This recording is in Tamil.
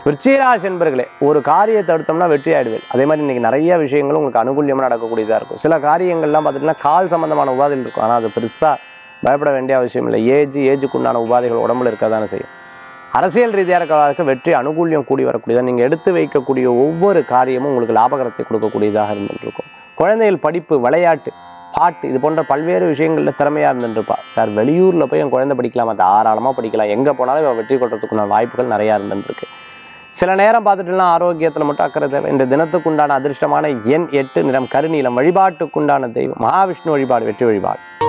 விருச்சிகராசி என்பர்களே ஒரு காரியத்தை எடுத்தோம்னா வெற்றி ஆயிடுவேன் அதே மாதிரி இன்னைக்கு நிறைய விஷயங்களும் உங்களுக்கு அனுகூலியமாக நடக்கக்கூடியதாக இருக்கும் சில காரியங்கள்லாம் பார்த்துட்டிங்கன்னா கால் சம்பந்தமான உபாதைகள் இருக்கும் ஆனால் அது பெருசாக பயப்பட வேண்டிய அவசியம் இல்லை ஏஜ் ஏஜுக்கு உண்டான உபாதைகள் உடம்புல இருக்க தானே செய்யும் அரசியல் ரீதியாக இருக்கிறவர்களுக்கு வெற்றி அனுகூல்யம் கூடி வரக்கூடியதாக நீங்கள் எடுத்து வைக்கக்கூடிய ஒவ்வொரு காரியமும் உங்களுக்கு லாபகரத்தை கொடுக்கக்கூடியதாக இருந்துட்டு இருக்கும் குழந்தைகள் படிப்பு விளையாட்டு பாட்டு இது போன்ற பல்வேறு விஷயங்களில் திறமையாக இருந்துட்டுருப்பா சார் வெளியூரில் போய் என் குழந்தை படிக்கலாமா தாராளமாக படிக்கலாம் எங்கே போனாலும் இவன் வெற்றி கொள்றதுக்குண்டான வாய்ப்புகள் நிறையா இருந்துருக்கு சில நேரம் பார்த்துட்டுலாம் ஆரோக்கியத்தில் மட்டும் அக்கறை தேவை இந்த தினத்துக்குண்டான அதிர்ஷ்டமான எண் எட்டு நிறம் கருநீலம் வழிபாட்டுக்குண்டான தெய்வம் மகாவிஷ்ணு வழிபாடு வெற்றி வழிபாடு